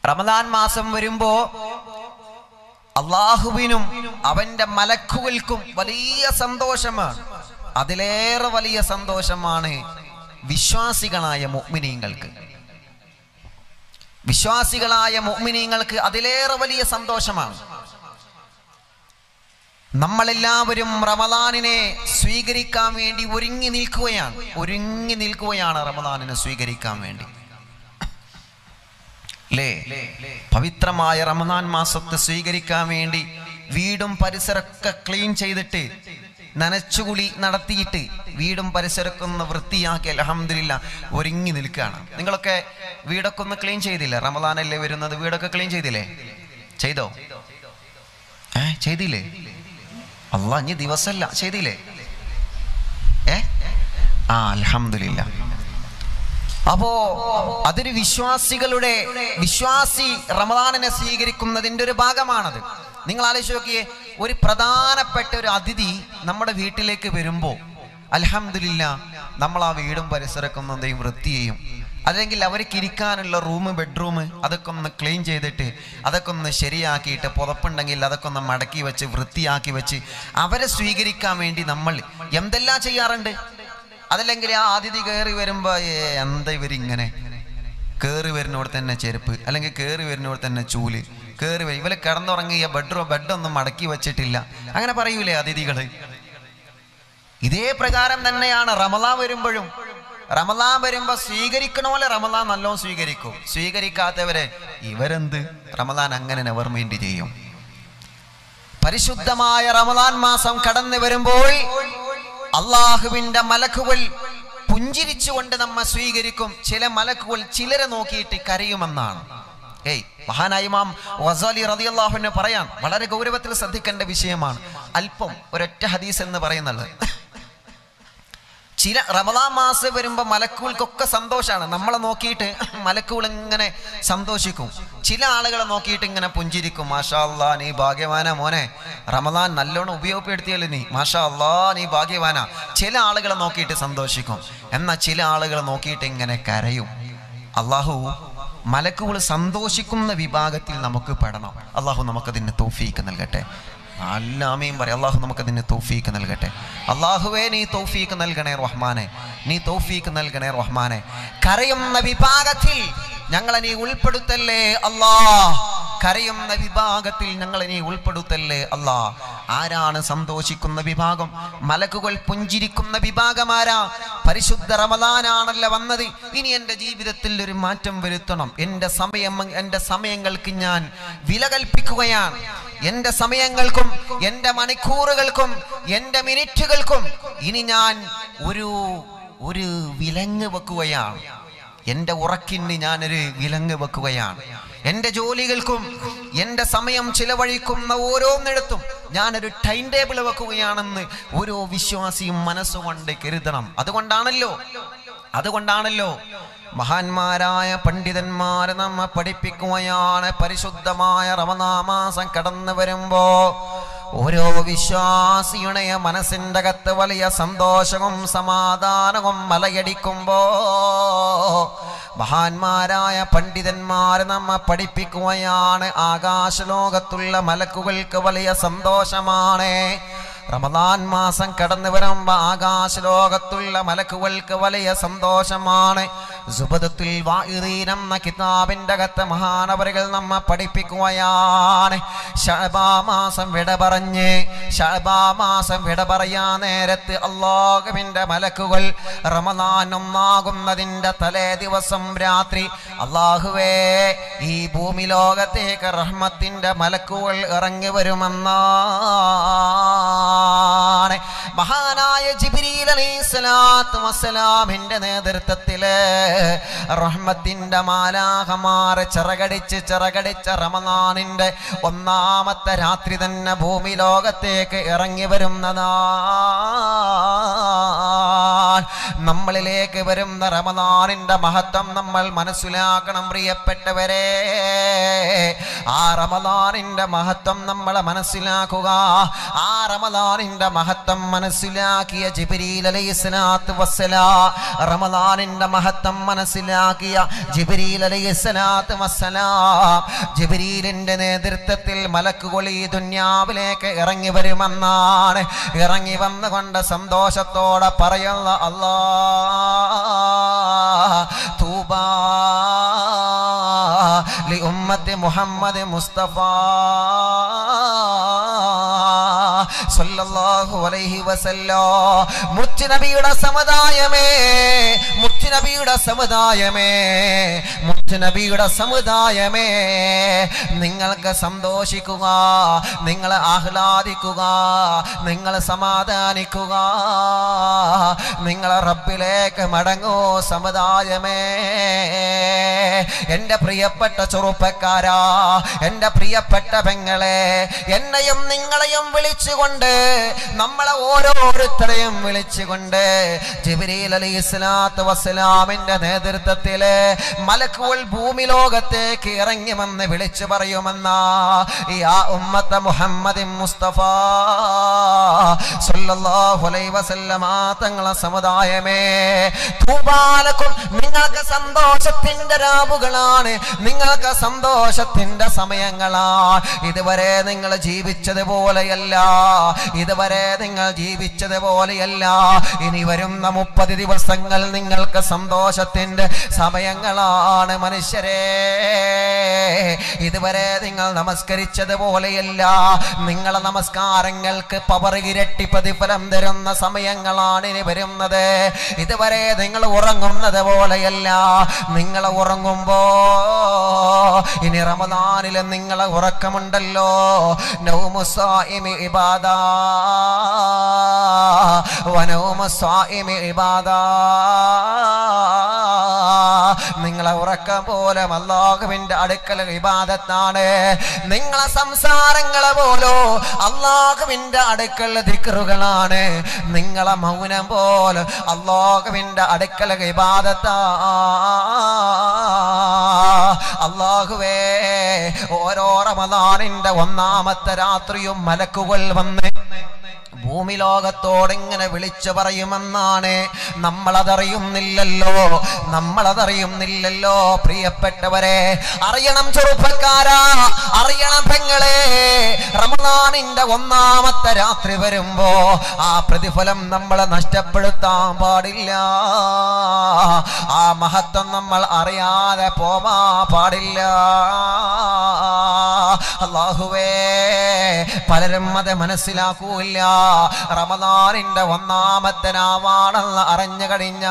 റമദാൻ മാസം വരുമ്പോ അള്ളാഹുവിനും അവന്റെ മലക്കുകൾക്കും വലിയ സന്തോഷമാണ് അതിലേറെ വലിയ സന്തോഷമാണ് വിശ്വാസികളായ മുഅ്മിനീങ്ങൾക്ക് വിശ്വാസികളായ മുഅ്മിനീങ്ങൾക്ക് അതിലേറെ വലിയ സന്തോഷമാണ് നമ്മളെല്ലാവരും റമദാനിനെ സ്വീകരിക്കാൻ വേണ്ടി ഒരുങ്ങി നിൽക്കുകയാണ് ഒരുങ്ങി നിൽക്കുകയാണ് റമദാനിനെ സ്വീകരിക്കാൻ വേണ്ടി ലേ പവിത്രമായ റമദാൻ മാസത്തെ സ്വീകരിക്കാൻ വേണ്ടി വീടും പരിസരമൊക്കെ ക്ലീൻ ചെയ്തിട്ട് നനച്ചുകുളി നടത്തിയിട്ട് വീടും പരിസരമൊക്കെ ഒന്ന് വൃത്തിയാക്കി അലഹമില്ല ഒരുങ്ങി നിൽക്കുകയാണ് നിങ്ങളൊക്കെ വീടൊക്കെ ഒന്ന് ക്ലീൻ ചെയ്തില്ലേ റമദാനല്ലേ വരുന്നത് വീടൊക്കെ ക്ലീൻ ചെയ്തില്ലേ ചെയ്തോ ഏ ചെയ്തില്ലേ അല്ല ഇനി ദിവസമല്ല ചെയ്തില്ലേ ഏ ആ അലഹമില്ല അപ്പോ അതൊരു വിശ്വാസികളുടെ വിശ്വാസി റമദാനിനെ സ്വീകരിക്കുന്നതിന്റെ ഒരു ഭാഗമാണത് നിങ്ങൾ ആലോചിച്ച് നോക്കിയേ ഒരു പ്രധാനപ്പെട്ട ഒരു അതിഥി നമ്മുടെ വീട്ടിലേക്ക് വരുമ്പോൾ അലഹമില്ല നമ്മൾ ആ വീടും പരിസരമൊക്കെ ഒന്ന് എന്തെയും വൃത്തി ചെയ്യും അല്ലെങ്കിൽ അവർക്ക് ഇരിക്കാനുള്ള റൂം ബെഡ്റൂം അതൊക്കെ ഒന്ന് ക്ലീൻ ചെയ്തിട്ട് അതൊക്കെ ഒന്ന് ശരിയാക്കിയിട്ട് പുതപ്പുണ്ടെങ്കിൽ അതൊക്കെ ഒന്ന് മടക്കി വെച്ച് വൃത്തിയാക്കി വെച്ച് അവരെ സ്വീകരിക്കാൻ വേണ്ടി നമ്മൾ എന്തെല്ലാം ചെയ്യാറുണ്ട് അതല്ലെങ്കിൽ ആ അതിഥി കയറി വരുമ്പോ ഏ, എന്താ ഇവരിങ്ങനെ കയറി വരുന്നവിടെ തന്നെ ചെരുപ്പ് അല്ലെങ്കിൽ കയറി വരുന്നവിടെ തന്നെ ചൂല് കയറി വരും ഇവര് കിടന്നുറങ്ങിയ ബെഡ്റൂം ബെഡൊന്നും മടക്കി വെച്ചിട്ടില്ല അങ്ങനെ പറയൂലേ അതിഥികള് ഇതേ പ്രകാരം തന്നെയാണ് റമലാൻ വരുമ്പോഴും റമലാൻ വരുമ്പോ സ്വീകരിക്കണോലെ റമലാൻ നല്ലോണം സ്വീകരിക്കും സ്വീകരിക്കാത്തവരെ ഇവരെന്ത് റമലാൻ അങ്ങനെ നെവർ മൈൻഡ് ചെയ്യും പരിശുദ്ധമായ റമദാൻ മാസം കടന്നു വരുമ്പോൾ അള്ളാഹുവിന്റെ മലക്കുകൾ പുഞ്ചിരിച്ചുകൊണ്ട് നമ്മെ സ്വീകരിക്കും ചില മലക്കുകൾ ചിലരെ നോക്കിയിട്ട് കരയുമെന്നാണ് ഏയ് മഹാനായ ഇമാം വസാലി റളിയല്ലാഹുവിനെ പറയാൻ വളരെ ഗൗരവത്തിൽ ശ്രദ്ധിക്കേണ്ട വിഷയമാണ് അല്പം ഒരൊറ്റ ഹദീസ് എന്ന് പറയുന്നത് ചില റമദാൻ മാസം വരുമ്പോൾ മലക്കുകൾക്കൊക്കെ സന്തോഷമാണ് നമ്മളെ നോക്കിയിട്ട് മലക്കുകൾ ഇങ്ങനെ സന്തോഷിക്കും ചില ആളുകളെ നോക്കിയിട്ട് ഇങ്ങനെ പുഞ്ചിരിക്കും മാഷാ അല്ലാ നീ ഭാഗ്യവാന മോനെ റമദാൻ നല്ലോണം ഉപയോഗപ്പെടുത്തിയല്ലോ നീ മാഷാ അല്ലാ നീ ഭാഗ്യവാന ചില ആളുകളെ നോക്കിയിട്ട് സന്തോഷിക്കും എന്നാൽ ചില ആളുകളെ നോക്കിയിട്ട് ഇങ്ങനെ കരയും അള്ളാഹു മലക്കുകൾ സന്തോഷിക്കുന്ന വിഭാഗത്തിൽ നമുക്ക് പെടണം അള്ളാഹു നമുക്കതിന് തോഫീക്ക് നൽകട്ടെ അല്ലാമയും പറയാം അള്ളാഹു നമുക്കതിന് തൗഫീക്ക് നൽകട്ടെ അള്ളാഹുവേ നീ തൗഫീക്ക് നൽകണേ റഹ്മാനെ നീ തൗഫീക്ക് നൽകണേ റഹ്മാനെ കരയുന്ന വിഭാഗത്തിൽ ഞങ്ങളെ നീ ഉൾപ്പെടുത്തല്ലേ അല്ലാ കരയുന്ന വിഭാഗത്തിൽ ഞങ്ങളെ നീ ഉൾപ്പെടുത്തല്ലേ അല്ലാ ആരാണ് സന്തോഷിക്കുന്ന വിഭാഗം മലക്കുകൾ പുഞ്ചിരിക്കുന്ന വിഭാഗമാരാ പരിശുദ്ധ റമദാനാണല്ലോ വന്നത് ഇനി എൻ്റെ ജീവിതത്തിൽ ഒരു മാറ്റം വരുത്തണം എൻ്റെ സമയം എൻ്റെ സമയങ്ങൾക്ക് ഞാൻ വില കൽപ്പിക്കുകയാണ് എൻ്റെ സമയങ്ങൾക്കും എൻ്റെ മണിക്കൂറുകൾക്കും എൻ്റെ മിനിറ്റുകൾക്കും ഇനി ഞാൻ ഒരു ഒരു വിലങ്ങ് വെക്കുകയാണ് എൻ്റെ ഉറക്കിന് ഞാനൊരു വിലങ്ങ് വെക്കുകയാണ് എൻ്റെ ജോലികൾക്കും എൻ്റെ സമയം ചിലവഴിക്കുന്ന ഓരോന്നിടത്തും ഞാനൊരു ടൈം ടേബിൾ വെക്കുകയാണെന്ന് ഓരോ വിശ്വാസിയും മനസ്സുകൊണ്ട് കരുതണം അതുകൊണ്ടാണല്ലോ അതുകൊണ്ടാണല്ലോ മഹാന്മാരായ പണ്ഡിതന്മാരെ നമ്മെ പഠിപ്പിക്കുകയാണ് പരിശുദ്ധമായ റമനാമാസം കടന്നു വരുമ്പോ ഓരോ വിശ്വാസിയുടെ മനസ്സിൻ്റെ അകത്ത് വലിയ സന്തോഷവും സമാധാനവും മലയടിക്കുമ്പോ മഹാന്മാരായ പണ്ഡിതന്മാരെ നമ്മെ പഠിപ്പിക്കുകയാണ് ആകാശലോകത്തുള്ള മലക്കുകൾക്ക് വലിയ സന്തോഷമാണ് റമദാൻ മാസം കടന്നു വരുമ്പോ ആകാശലോകത്തുള്ള മലക്കുകൾക്ക് വലിയ സന്തോഷമാണ് സുബദത്തുൽ വാഇദീൻ എന്ന കിതാബിന്റെ അകത്ത് മഹാനവറുകൾ നമ്മെ പഠിപ്പിക്കുകയാണ് ഷഅബാ മാസം വിട പറഞ്ഞ് ഷഅബാ മാസം വിട പറയാ നേരത്ത് അള്ളാഹുവിന്റെ മലക്കുകൾ റമദാൻ ഒന്നാകുന്നതിന്റെ തലേ ദിവസം രാത്രി അള്ളാഹുവേ ഈ ഭൂമി ലോകത്തേക്ക് റഹ്മത്തിന്റെ മലക്കുകൾ ഇറങ്ങി വരുമെന്നാണ് മഹാനായ ജിബ്രീൽ അലൈഹിസ്സലാത്തു വസ്സലാമിന്റെ നേതൃത്വത്തില് റഹ്മത്തിന്റെ മാലാഹമാർ ചിറകടിച്ച് ചിറകടിച്ച റമദാനിന്റെ ഒന്നാമത്തെ രാത്രി തന്നെ ഭൂമി ലോകത്തേക്ക് ഇറങ്ങി വരുന്നതാണ് നമ്മളിലേക്ക് വരുന്ന റമദാനിന്റെ മഹത്വം നമ്മൾ മനസ്സിലാക്കണം പ്രിയപ്പെട്ടവരെ ആ റമദാനിന്റെ മഹത്വം നമ്മൾ മനസ്സിലാക്കുക ആ റമദാനിന്റെ മഹത്വം മനസ്സിലാക്കിയ ജിബിരിൽ അലൈഹിസ്സലാത്തു വസ്സലാ റമദാനിന്റെ മഹത്വം മനസ്സിലാക്കിയ ജിബിരിൽ അലൈഹിസ്സലാത്തു വസ്സലാം ജിബിരിലിന്റെ നേതൃത്വത്തിൽ മലക്കുകൾ ഈ ദുന്യാവിലേക്ക് ഇറങ്ങി വരുമെന്നാണ് ഇറങ്ങി വന്നുകൊണ്ട് സന്തോഷത്തോടെ പറയുന്ന അല്ലാ തൂബാ ലി ഉമ്മത്തി മുഹമ്മദ് മുസ്തഫ സല്ലല്ലാഹു അലൈഹി വസല്ലോ മുത്തുനബിയുടെ സമുദായമേ മുത്തുനബിയുടെ സമുദായമേ മുത്തുനബിയുടെ സമുദായമേ നിങ്ങൾക്ക് സന്തോഷിക്കുക നിങ്ങൾ ആഹ്ലാദിക്കുക നിങ്ങൾ സമാധാനിക്കുക നിങ്ങൾ റബ്ബിലേക്ക് മടങ്ങൂ സമുദായമേ എൻ്റെ പ്രിയപ്പെട്ട ചെറുപ്പക്കാരാ എൻ്റെ പ്രിയപ്പെട്ട പെങ്ങളെ എന്നെയും നിങ്ങളെയും വിളിച്ചുകൊണ്ട് നമ്മളെ ഓരോരുത്തരെയും വിളിച്ചുകൊണ്ട് ജിബിരിൽ അലി ഇസ്ലാത്ത് വസ്സലാമിന്റെ നേതൃത്വത്തില് മലക്കുകൾ ഭൂമി ലോകത്തേക്ക് ഇറങ്ങി വന്ന് വിളിച്ചു പറയുമെന്ന ഈ ആ ഉമ്മത്ത മുഹമ്മദ് മുസ്തഫ സല്ലല്ലാഹു അലൈഹി വസല്ലമ തങ്ങളെ സമുദായമേ തൂബാലക്കും നിങ്ങൾക്ക് സന്തോഷത്തിന്റെ രാവുകളാണ് നിങ്ങൾക്ക് സന്തോഷത്തിന്റെ സമയങ്ങളാണ് ഇതുവരെ നിങ്ങൾ ജീവിച്ചത് പോലെയല്ല ഇതുവരെ നിങ്ങൾ ജീവിച്ചത് പോലെയല്ല ഇനി വരുന്ന മുപ്പത് ദിവസങ്ങൾ നിങ്ങൾക്ക് സന്തോഷത്തിന്റെ സമയങ്ങളാണ് മനുഷ്യരെ ഇതുവരെ നിങ്ങൾ നമസ്കരിച്ചത് പോലെയല്ല നിങ്ങളെ നമസ്കാരങ്ങൾക്ക് പവർ ഇരട്ടി പ്രതിഫലം തരുന്ന സമയങ്ങളാണ് ഇനി വരുന്നത് ഇതുവരെ നിങ്ങൾ ഉറങ്ങുന്നത് പോലെയല്ല നിങ്ങൾ ഉറങ്ങുമ്പോ ഇനി റമദാനിൽ നിങ്ങളെ ഉറക്കമുണ്ടല്ലോ നൗമുസായിമി ഇബാദാ വനൗമുസായിമി ഇബാദാ നിങ്ങളെ ഉറക്കം പോലെ അള്ളാഹുവിന്റെ അടുക്കൽ ഇബാദത്താണ് നിങ്ങളെ സംസാരങ്ങളെ പോലോ അള്ളാഹുവിന്റെ അടുക്കൽ ദിക്റുകളാണ് നിങ്ങളെ മൗനം പോലെ അള്ളാഹുവിന്റെ അടുക്കൽ ഇബാദത്താ അള്ളാഹുവേ ഓരോ റമദാനിന്റെ ഒന്നാമത്തെ രാത്രിയും മലക്കുകൾ വന്ന് ഭൂമി ലോകത്തോടിങ്ങനെ വിളിച്ചു പറയുമെന്നാണ് നമ്മളതറിയുന്നില്ലല്ലോ നമ്മളതറിയുന്നില്ലല്ലോ പ്രിയപ്പെട്ടവരെ അറിയണം ചെറുപ്പക്കാരാ അറിയണം പെങ്ങളെ റമദാനിന്റെ ഒന്നാമത്തെ രാത്രി വരുമ്പോ ആ പ്രതിഫലം നമ്മളെ നഷ്ടപ്പെടുത്താൻ പാടില്ല ആ മഹത്വം നമ്മൾ അറിയാതെ പോവാ പാടില്ല അള്ളാഹുവേ പലരും അത് മനസ്സിലാക്കൂല്ല റമദാനിന്റെ ഒന്നാമത്തെ രാവാണെന്ന് അറിഞ്ഞു കഴിഞ്ഞ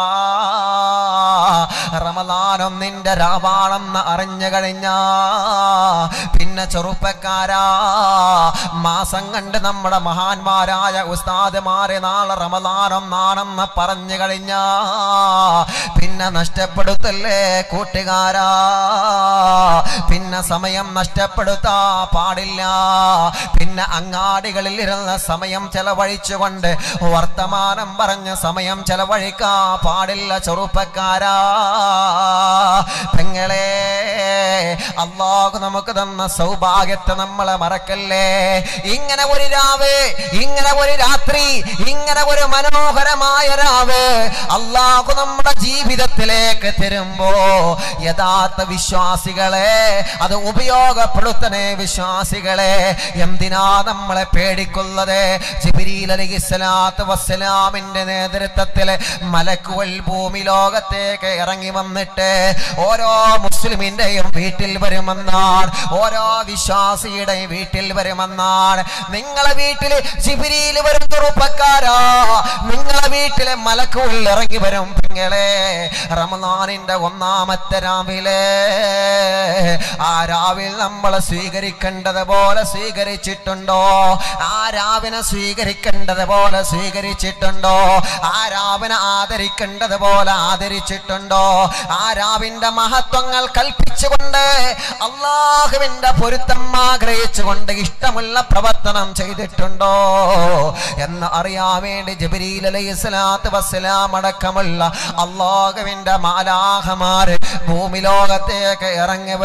റമദാൻ ഒന്നിന്റെ രാവാണെന്ന് അറിഞ്ഞു കഴിഞ്ഞ പിന്നെ ചെറുപ്പക്കാരാ മാസം കണ്ട് നമ്മുടെ മഹാന്മാരായ ഉസ്താദുമാരെ നാളെ റമദാൻ ഒന്നാണെന്ന് പറഞ്ഞു കഴിഞ്ഞ പിന്നെ നഷ്ടപ്പെടുത്തല്ലേ കൂട്ടുകാരാ പിന്നെ സമയം നഷ്ടപ്പെടുത്താ പാടില്ല പിന്നെ അങ്ങാടികളിൽ ഇരുന്ന സമയം ചെലവഴിച്ചുകൊണ്ട് വർത്തമാനം പറഞ്ഞ സമയം ചെലവഴിക്കാ പാടില്ല ചെറുപ്പക്കാരാ പെങ്ങളെ അള്ളാഹു നമുക്ക് തന്ന സൗഭാഗ്യത്തെ നമ്മളെ മറക്കല്ലേ ഇങ്ങനെ ഒരു രാവ് ഇങ്ങനെ ഒരു രാത്രി ഇങ്ങനെ ഒരു മനോഹരമായ രാവ് അള്ളാഹു നമ്മുടെ ജീവിതത്തിലേക്ക് തരുമ്പോ യഥാർത്ഥ വിശ്വാസികളെ അത് ഉപയോഗപ്പെടുത്തണേ വിശ്വാസികളെ എന്തിനാ നമ്മളെ പേടിക്കുന്നത് ജിബിരിൽ അലൈഹി സ്വലാത്ത് വസ്സലാമിന്റെ നേതൃത്വത്തിൽ മലക്കുകൾ ഭൂമി ലോകത്തേക്ക് ഇറങ്ങി വന്നിട്ട് ഓരോ മുസ്ലിമിന്റെയും വീട്ടിൽ വരുമെന്നാണ് ഓരോ വിശ്വാസിയുടെയും വീട്ടിൽ വരുമെന്നാണ് നിങ്ങളെ വീട്ടിൽ ജിബിരിയിൽ വരും ചെറുപ്പക്കാരാ നിങ്ങളെ വീട്ടിലെ മലക്കുകൾ ഇറങ്ങി വരും പെങ്ങളെ റമദാനിന്റെ ഒന്നാമത്തെ രാവിലെ ആ രാവിൽ നമ്മൾ സ്വീകരിക്കേണ്ടത് പോലെ സ്വീകരിച്ചിട്ടുണ്ടോ ആ രാവിനെ സ്വീകരിക്കേണ്ടത് പോലെ സ്വീകരിച്ചിട്ടുണ്ടോ ആ രാവിനെ ആദരിക്കേണ്ടത് പോലെ ആദരിച്ചിട്ടുണ്ടോ ആ രാവിന്റെ മഹത്വങ്ങൾ കൽപ്പിച്ചുകൊണ്ട് അള്ളാഹുവിന്റെ പൊരുത്തം ആഗ്രഹിച്ചുകൊണ്ട് ഇഷ്ടമുള്ള പ്രവർത്തനം ചെയ്തിട്ടുണ്ടോ എന്ന് അറിയാൻ വേണ്ടി ജബരീൽ അലൈഹി സ്വലാത്ത് വസ്സലാം അടക്കമുള്ള അള്ളാഹുവിന്റെ മാലാഹമാര് ഭൂമി ലോകത്തേക്ക് ഇറങ്ങി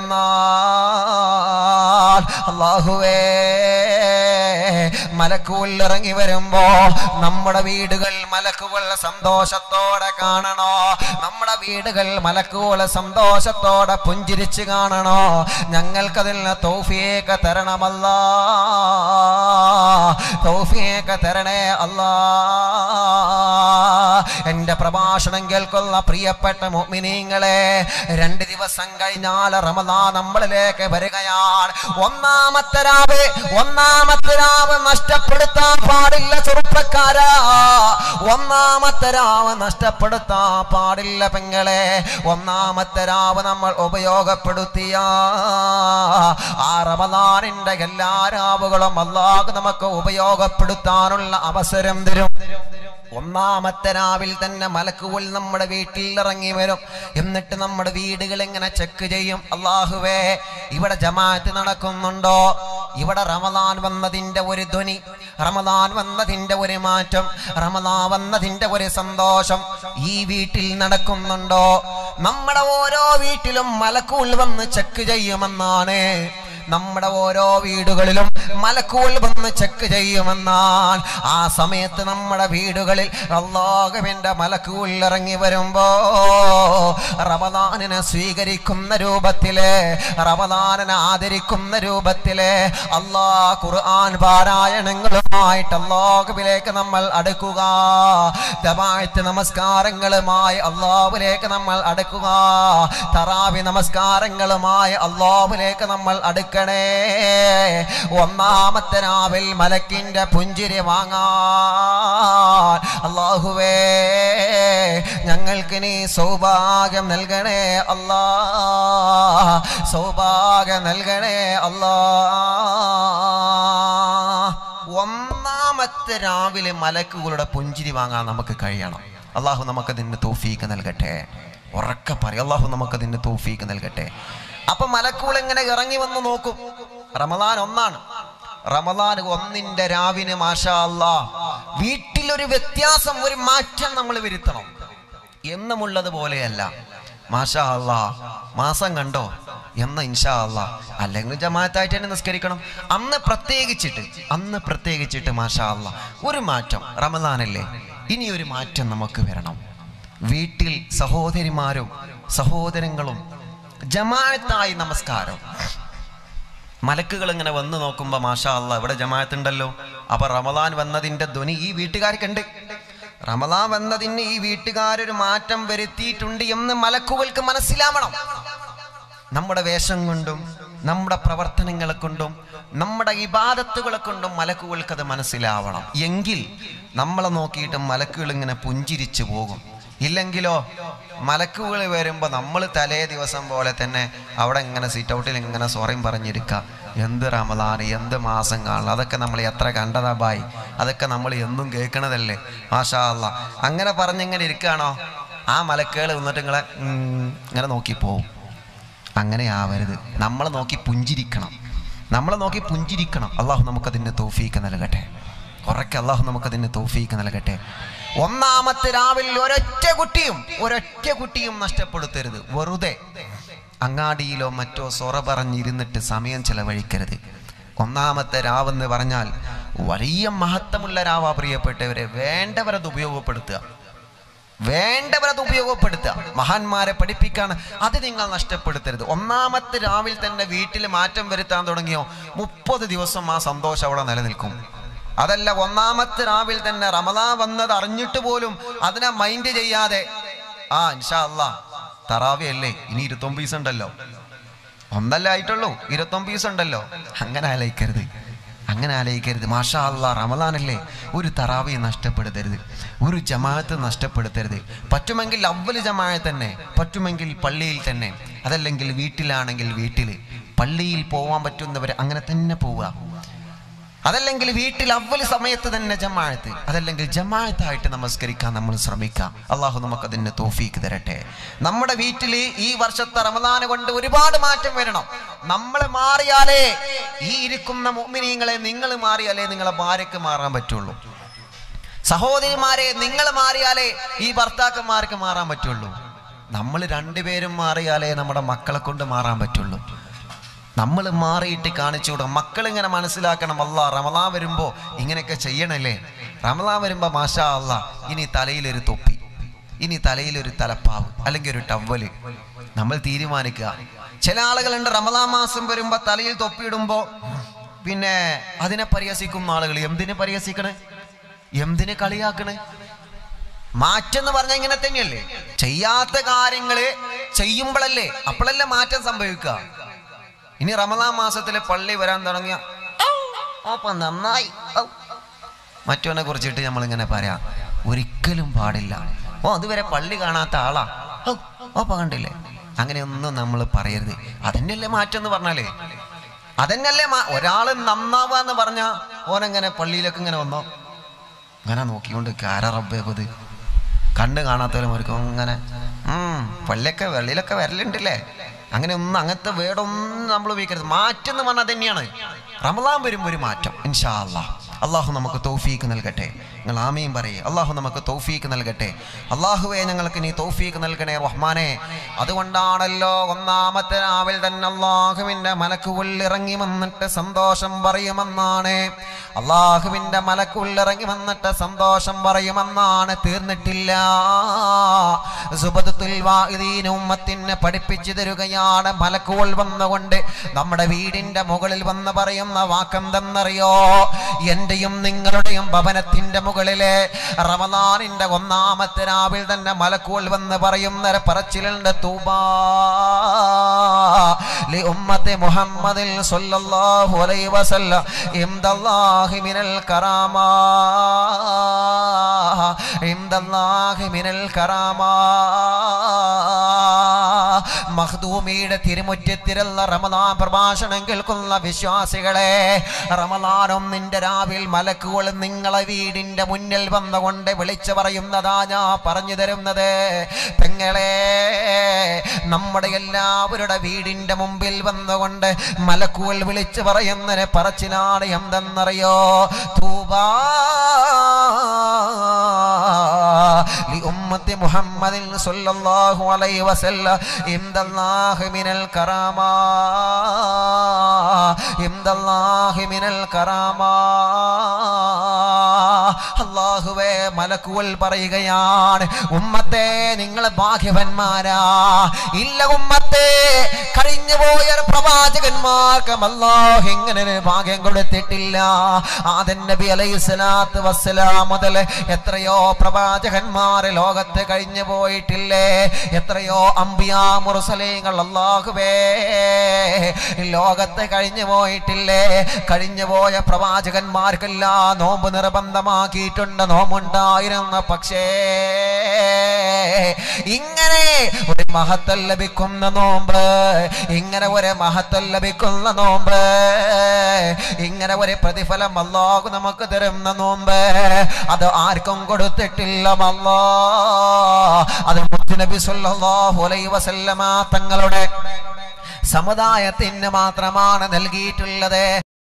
വരുമെന്നാൽ അള്ളാഹുവേ മലക്കുകൾ ഇറങ്ങി വരുമ്പോ നമ്മുടെ വീടുകൾ മലക്കുകൾ സന്തോഷത്തോടെ കാണണോ നമ്മുടെ വീടുകൾ മലക്കുകൾ സന്തോഷത്തോടെ പുഞ്ചിരിച്ച് കാണണോ ഞങ്ങൾക്കതിൽ തൗഫിയേക്ക് തരണമല്ല തൗഫിയേക്ക് തരണേ അല്ലാ എന്റെ പ്രഭാഷണം കേൾക്കുന്ന പ്രിയപ്പെട്ട മുഅ്മിനീങ്ങളെ രണ്ട് ദിവസം കഴിഞ്ഞാൽ റമദാൻ നമ്മളിലേക്ക് വരികയാണ് ഒന്നാമത്തെ രാവ് ഒന്നാമത്തെ രാവ് നഷ്ടപ്പെടുത്താൻ പാടില്ല ചെറുപ്പക്കാരാ ഒന്നാമത്തെ രാവ് നഷ്ടപ്പെടുത്താൻ പാടില്ല പെങ്ങളെ ഒന്നാമത്തെ രാവ് നമ്മൾ ഉപയോഗപ്പെടുത്തിയ ആ റമദാനിന്റെ എല്ലാ രാവുകളും അള്ളാഹ് നമുക്ക് ഉപയോഗപ്പെടുത്താനുള്ള അവസരം തരും ഒന്നാമത്തെ രാവിൽ തന്നെ മലക്കുകൾ നമ്മുടെ വീട്ടിൽ ഇറങ്ങി വരും എന്നിട്ട് നമ്മുടെ വീടുകൾ എങ്ങനെ ചെക്ക് ചെയ്യും അള്ളാഹുവേ ഇവിടെ ജമാഅത്ത് നടക്കുന്നുണ്ടോ ഇവിടെ റമദാൻ വന്നതിന്റെ ഒരു ധ്വനി റമദാൻ വന്നതിന്റെ ഒരു മാറ്റം റമദാൻ വന്നതിന്റെ ഒരു സന്തോഷം ഈ വീട്ടിൽ നടക്കുന്നുണ്ടോ നമ്മുടെ ഓരോ വീട്ടിലും മലക്കൂൾ വന്ന് ചെക്ക് ചെയ്യുമെന്നാണ് നമ്മുടെ ഓരോ വീടുകളിലും മലക്കൂൽ വന്ന് ചെക്ക് ചെയ്യുമെന്നാൽ ആ സമയത്ത് നമ്മുടെ വീടുകളിൽ അള്ളാഹുവിന്റെ മലക്കൂൽ ഇറങ്ങി വരുമ്പോ റമദാനിനെ സ്വീകരിക്കുന്ന രൂപത്തില് റമദാനിനെ ആദരിക്കുന്ന രൂപത്തില് അള്ളാ ഖുർആൻ പാരായണങ്ങളുമായിട്ട് അള്ളാഹുവിലേക്ക് നമ്മൾ അടുക്കുക ദമായത്ത് നമസ്കാരങ്ങളുമായി അള്ളാഹുവിലേക്ക് നമ്മൾ അടുക്കുക തറാവി നമസ്കാരങ്ങളുമായി അള്ളാഹുവിലേക്ക് നമ്മൾ അടുക്കണേ ഒന്നാമത്തെ രാവിൽ മലക്കിന്റെ പുഞ്ചിരി വാങ്ങാൻ അള്ളാഹുവേ ഞങ്ങൾക്ക് നീ സൗഭാഗ്യം നൽകണേ അല്ലാ സൗഭാഗ്യം നൽകണേ അല്ലാ ഒന്നാമത്തെ രാവിലെ മലക്കുകളുടെ പുഞ്ചിരി വാങ്ങാൻ നമുക്ക് കഴിയണം അള്ളാഹു നമുക്കതിന് തോഫീക്ക് നൽകട്ടെ ഉറക്കെ പറയും അള്ളാഹു നമുക്കതിന് തോഫീക്ക് നൽകട്ടെ അപ്പൊ മലക്കുകൾ എങ്ങനെ ഇറങ്ങി വന്ന് നോക്കും റമദാൻ ഒന്നാണ് റമദാൻ ഒന്നിന്റെ രാവിന് മാഷാ അല്ലാ വീട്ടിലൊരു വ്യത്യാസം ഒരു മാറ്റം നമ്മൾ വരുത്തണം എന്നുമുള്ളത് പോലെയല്ല മാഷാ അല്ലാ മാസം കണ്ടോ എന്ന ഇൻഷാ അല്ലാ അല്ലെങ്കിൽ ജമാഅത്തായിട്ട് തന്നെ നിസ്കരിക്കണം അന്ന് പ്രത്യേകിച്ചിട്ട് അന്ന് പ്രത്യേകിച്ചിട്ട് മാഷാ അല്ലാ ഒരു മാറ്റം റമദാനല്ലേ ഇനി ഒരു മാറ്റം നമുക്ക് വരണം വീട്ടിൽ സഹോദരിമാരും സഹോദരങ്ങളും ജമാഅത്തായി നമസ്കാരം മലക്കുകൾ ഇങ്ങനെ വന്ന് നോക്കുമ്പോൾ മാഷാ അല്ല ഇവിടെ ജമാഅത്ത് ഉണ്ടല്ലോ അപ്പൊ റമദാൻ വന്നതിന്റെ ധ്വനി ഈ വീട്ടുകാർക്കുണ്ട് റമദാൻ വന്നതിന് ഈ വീട്ടുകാരൊരു മാറ്റം വരുത്തിയിട്ടുണ്ട് എന്ന് മലക്കുകൾക്ക് മനസ്സിലാവണം നമ്മുടെ വേഷം കൊണ്ടും നമ്മുടെ പ്രവർത്തനങ്ങളെ കൊണ്ടും നമ്മുടെ ഇബാദത്തുകളെ കൊണ്ടും മലക്കുകൾക്ക് അത് മനസ്സിലാവണം എങ്കിൽ നമ്മളെ നോക്കിയിട്ട് മലക്കുകൾ ഇങ്ങനെ പുഞ്ചിരിച്ചു പോകും ഇല്ലെങ്കിലോ മലക്കുകൾ വരുമ്പോൾ നമ്മൾ തലേ ദിവസം പോലെ തന്നെ അവിടെ ഇങ്ങനെ സീറ്റ് ഔട്ടിൽ ഇങ്ങനെ സോറയും പറഞ്ഞിരിക്കുക എന്ത് റമദാൻ എന്ത് മാസം കാണണം അതൊക്കെ നമ്മൾ എത്ര കണ്ടതാ ബായി അതൊക്കെ നമ്മൾ എന്നും കേൾക്കണതല്ലേ മാഷാ അല്ല അങ്ങനെ പറഞ്ഞിങ്ങനെ ഇരിക്കുകയാണോ ആ മലക്കുകൾ വന്നിട്ട് നിങ്ങളെ ഉം, ഇങ്ങനെ നോക്കി പോവും അങ്ങനെ ആവരുത് നമ്മളെ നോക്കി പുഞ്ചിരിക്കണം നമ്മളെ നോക്കി പുഞ്ചിരിക്കണം അള്ളാഹു നമുക്കതിൻ്റെ തോഫീക്ക് നൽകട്ടെ ഉറക്കെ അള്ളാഹു നമുക്കതിൻ്റെ തോഫീക്ക് നൽകട്ടെ ഒന്നാമത്തെ രാവിലെ ഒരൊറ്റ കുട്ടിയും ഒരൊറ്റ കുട്ടിയും നഷ്ടപ്പെടുത്തരുത് വെറുതെ അങ്ങാടിയിലോ മറ്റോ സൊറ പറഞ്ഞിരുന്നിട്ട് സമയം ചെലവഴിക്കരുത് ഒന്നാമത്തെ രാവെന്ന് പറഞ്ഞാൽ വലിയ മഹത്വമുള്ള രാവാ പ്രിയപ്പെട്ടവരെ വേണ്ടവരത് ഉപയോഗപ്പെടുത്തുക വേണ്ടവരത് ഉപയോഗപ്പെടുത്തുക മഹാന്മാരെ പഠിപ്പിക്കാണ് അത് നിങ്ങൾ നഷ്ടപ്പെടുത്തരുത് ഒന്നാമത്തെ രാവിലെ തന്നെ വീട്ടിൽ മാറ്റം വരുത്താൻ തുടങ്ങിയോ മുപ്പത് ദിവസം ആ സന്തോഷം അവിടെ നിലനിൽക്കും അതല്ല ഒന്നാമത്തെ രാവിലെ തന്നെ റമദാൻ വന്നത് അറിഞ്ഞിട്ട് പോലും അതിനെ മൈൻഡ് ചെയ്യാതെ ആ ഇൻഷാ അല്ലാ തറാവി അല്ലേ ഇനി ഇരുപത്തൊമ്പത് ദിവസം ഉണ്ടല്ലോ ഒന്നല്ല ആയിട്ടുള്ളൂ ഇരുപത്തൊമ്പത് ദിവസം ഉണ്ടല്ലോ അങ്ങനെ ആലോചിക്കരുത് അങ്ങനെ ആലോചിക്കരുത് മാഷാ അല്ലാ റമദാനല്ലേ ഒരു തറാവി നഷ്ടപ്പെടുത്തരുത് ഒരു ജമാഅത്ത് നഷ്ടപ്പെടുത്തരുത് പറ്റുമെങ്കിൽ അവല് ജമാഅത്ത് തന്നെ പറ്റുമെങ്കിൽ പള്ളിയിൽ തന്നെ അതല്ലെങ്കിൽ വീട്ടിലാണെങ്കിൽ വീട്ടിൽ പള്ളിയിൽ പോവാൻ പറ്റുന്നവർ അങ്ങനെ തന്നെ പോവുക അതല്ലെങ്കിൽ വീട്ടിൽ അവല് സമയത്ത് തന്നെ ജമാഅത്ത് അതല്ലെങ്കിൽ ജമാഅത്തായിട്ട് നമസ്കരിക്കാൻ നമ്മൾ ശ്രമിക്കാം അള്ളാഹു നമുക്കതിന് തോഫീക്ക് തരട്ടെ നമ്മുടെ വീട്ടിൽ ഈ വർഷത്തെ റമദാന് കൊണ്ട് ഒരുപാട് മാറ്റം വരണം നമ്മൾ മാറിയാലേ ഈ ഇരിക്കുന്ന മോമിനീങ്ങളെ നിങ്ങൾ മാറിയാലേ നിങ്ങളെ ഭാര്യക്ക് മാറാൻ പറ്റുള്ളൂ സഹോദരിമാരെ നിങ്ങൾ മാറിയാലേ ഈ ഭർത്താക്കന്മാർക്ക് മാറാൻ പറ്റുള്ളൂ നമ്മൾ രണ്ടുപേരും മാറിയാലേ നമ്മുടെ മക്കളെ കൊണ്ട് മാറാൻ പറ്റുള്ളൂ നമ്മൾ മാറിയിട്ട് കാണിച്ചു കൊടുക്കും മക്കൾ ഇങ്ങനെ മനസ്സിലാക്കണം അല്ല റമലാ വരുമ്പോൾ ഇങ്ങനെയൊക്കെ ചെയ്യണല്ലേ റമലാ വരുമ്പോൾ മാഷാ അല്ല ഇനി തലയിലൊരു തൊപ്പി ഇനി തലയിലൊരു തലപ്പാവ് അല്ലെങ്കിൽ ഒരു ടവല് നമ്മൾ തീരുമാനിക്കുക ചില ആളുകളുണ്ട് റമലാ മാസം വരുമ്പോൾ തലയിൽ തൊപ്പിയിടുമ്പോൾ പിന്നെ അതിനെ പരിഹസിക്കുന്ന ആളുകൾ എന്തിനെ പരിഹസിക്കണേ എന്തിനെ കളിയാക്കണേ മാറ്റം പറഞ്ഞാൽ ഇങ്ങനെ തന്നെയല്ലേ ചെയ്യാത്ത കാര്യങ്ങള് ചെയ്യുമ്പോഴല്ലേ അപ്പോഴല്ലേ മാറ്റം സംഭവിക്കുക ഇനി റമദാൻ മാസത്തിലെ പള്ളി വരാൻ തുടങ്ങിയ ഓപ്പ നന്നായി ഔ. മറ്റവനെ കുറിച്ചിട്ട് നമ്മൾ ഇങ്ങനെ പറയാം ഒരിക്കലും പാടില്ല ഓ അതുവരെ പള്ളി കാണാത്ത ആളാ ഔ, ഓപ്പ കണ്ടില്ലേ അങ്ങനെയൊന്നും നമ്മൾ പറയരുത് അതന്നെയല്ലേ മാറ്റം എന്ന് പറഞ്ഞാലേ അതന്നെയല്ലേ മാ- ഒരാള് നന്നാവാന്ന് പറഞ്ഞ ഓനെങ്ങനെ പള്ളിയിലൊക്കെ ഇങ്ങനെ വന്നോ ഇങ്ങനെ നോക്കിക്കൊണ്ട് കാര റബ്ബേ പത് കണ്ണ് കാണാത്തവരും അങ്ങനെ ഉം പള്ളിയൊക്കെ വെള്ളിയിലൊക്കെ വരലുണ്ടല്ലേ അങ്ങനെ ഒന്നും അങ്ങനത്തെ വേടൊന്നും നമ്മൾ ഉപയോഗിക്കരുത് മാറ്റം എന്ന് പറഞ്ഞാൽ തന്നെയാണ് റമദാൻ വരുമ്പോൾ ഒരു മാറ്റം ഇൻഷാ അല്ലാഹ് അള്ളാഹു നമുക്ക് തൗഫീക്ക് നൽകട്ടെ നിങ്ങൾ ആമയും പറയേ അള്ളാഹു നമുക്ക് തൗഫീക്ക് നൽകട്ടെ അള്ളാഹുവെ ഞങ്ങൾക്ക് നീ തൗഫീക്ക് നൽകണേ റഹ്മാനെ അതുകൊണ്ടാണല്ലോ ഒന്നാമത്തെ രാവിൽ തന്നെ അള്ളാഹുവിൻ്റെ മലക്കുള്ളിറങ്ങി വന്നിട്ട് സന്തോഷം പറയുമെന്നാണ് അള്ളാഹുവിൻ്റെ മലക്കുള്ളിറങ്ങി വന്നിട്ട് സന്തോഷം പറയുമെന്നാണ് തീർന്നിട്ടില്ല സുബദത്തുൽ വാഇദീന ഉമ്മത്തിനെ പഠിപ്പിച്ചു തരുകയാണ് മലക്കുകൾ വന്നുകൊണ്ട് നമ്മുടെ വീടിന്റെ മുകളിൽ വന്ന് പറയുന്ന വാക്കെന്തെന്നറിയോ എന്റെയും നിങ്ങളുടെയും ഭവനത്തിന്റെ മുകളിലെ റമദാനിന്റെ ഒന്നാമത്തെ രാവിൽ തന്നെ മലക്കുകൾ വന്ന് പറയുന്ന പറച്ചിലുണ്ട് തൂബാ ലി ഉമ്മത്തി മുഹമ്മദിൽ സ്വല്ലല്ലാഹു അലൈഹി വസല്ലം ഇംദല്ലാഹി മിനൽ കറാമാ ഇംദല്ലാഹി മിനൽ കറാമാ മഖ്ദൂമിയുടെ തിരുമുറ്റത്തിലുള്ള റമദാൻ പ്രഭാഷണം കേൾക്കുന്ന വിശ്വാസികളെ റമദാനും നിന്റെ രാവിൽ മലക്കുകൾ നിങ്ങളെ വീടിന്റെ മുന്നിൽ വന്നുകൊണ്ട് വിളിച്ചു പറയുന്നതാ ഞാൻ പറഞ്ഞു തരുന്നത് പെങ്ങളെ നമ്മുടെ എല്ലാവരുടെ വീടിന്റെ മുമ്പിൽ വന്നുകൊണ്ട് മലക്കുകൾ വിളിച്ചു പറയുന്നതിന് പറച്ചിലാണ് എന്തെന്നറിയോ തൂബാ لأمة محمد صلى الله عليه وسلم عند الله من الكرامة عند الله من الكرامة അള്ളാഹുവേ മലക്കുകൾ പറയുകയാണ് ഉമ്മത്തെ നിങ്ങൾ ഭാഗ്യവന്മാരാ ഇല്ല ഉമ്മത്തെ കഴിഞ്ഞു പോയ പ്രവാചകന്മാർക്ക് അല്ലാഹു ഇങ്ങനെ ഒരു ഭാഗ്യം കൊടുത്തിട്ടില്ല ആദൻ നബി അലൈഹി സ്വലാത്ത് വസ്സലാം മുതൽ എത്രയോ പ്രവാചകന്മാർ ലോകത്ത് കഴിഞ്ഞു പോയിട്ടില്ലേ എത്രയോ അമ്പിയാ മുറസലേങ്ങൾ അള്ളാഹുവേ ലോകത്ത് കഴിഞ്ഞു പോയിട്ടില്ലേ കഴിഞ്ഞു പോയ പ്രവാചകന്മാർക്കെല്ലാം നോമ്പ് നിർബന്ധമാക്കിയിട്ടുണ്ട് നോമ്പുണ്ടായിരുന്ന പക്ഷേ ഇങ്ങനെ ഒരു മഹത്വം ലഭിക്കുന്ന നോമ്പ് ഇങ്ങനെ ഒരു മഹത്വം ലഭിക്കുന്ന നോമ്പ് ഇങ്ങനെ ഒരു പ്രതിഫലം അല്ലാഹു നമുക്ക് തരുന്ന നോമ്പ് അത് ആർക്കും കൊടുത്തിട്ടില്ല അല്ലാ അത് മുത്തുനബി സല്ലല്ലാഹു അലൈഹി വസല്ലമ തങ്ങളുടെ സമുദായത്തിന് മാത്രമാണ് നൽകിയിട്ടുള്ളത്